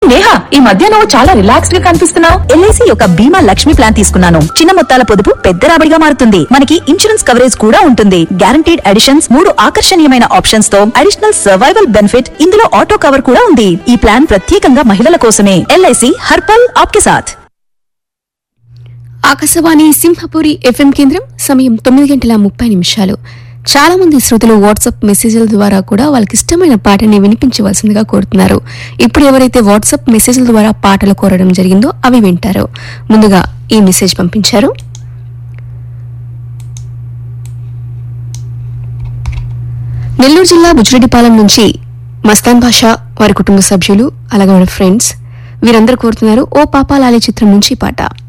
నేహా ఈ మధ్య నువ్వు చాలా రిలాక్స్డ్ గా కనిపిస్తున్నావు ఎల్ఐసి యొక్క బీమా లక్ష్మి ప్లాన్ తీసుకున్నాను చిన్న మొత్తాల పొదుపు పెద్ద రాబడిగా మారుతుంది మనకి ఇన్సూరెన్స్ కవరేజ్ కూడా ఉంటుంది గ్యారంటీడ్ అడిషన్స్ మూడు ఆకర్షణీయమైన ఆప్షన్స్ తో అడిషనల్ సర్వైవల్ బెనిఫిట్ ఇందులో ఆటో కవర్ కూడా ఉంది ఈ ప్లాన్ ప్రత్యేకంగా మహిళల కోసమే ఎల్ఐసి హర్పల్ ఆప్కే సాథ్ ఆకాశవాణి సింహపురి ఎఫ్ఎం కేంద్రం సమయం తొమ్మిది గంటల ముప్పై నిమిషాలు చాలా మంది శ్రోతలు వాట్సాప్ మెసేజ్ల ద్వారా కూడా వాళ్ళకి ఇష్టమైన పాటని వినిపించవలసిందిగా కోరుతున్నారు ఇప్పుడు ఎవరైతే వాట్సాప్ మెసేజ్ల ద్వారా పాటలు కోరడం జరిగిందో అవి వింటారు ముందుగా ఈ మెసేజ్ పంపించారు నెల్లూరు జిల్లా బుజ్జిరెడ్డిపాలెం నుంచి మస్తాన్ బాషా వారి కుటుంబ సభ్యులు అలాగే వారి ఫ్రెండ్స్ వీరందరూ కోరుతున్నారు ఓ పాపాలాలి చిత్రం నుంచి ఈ పాట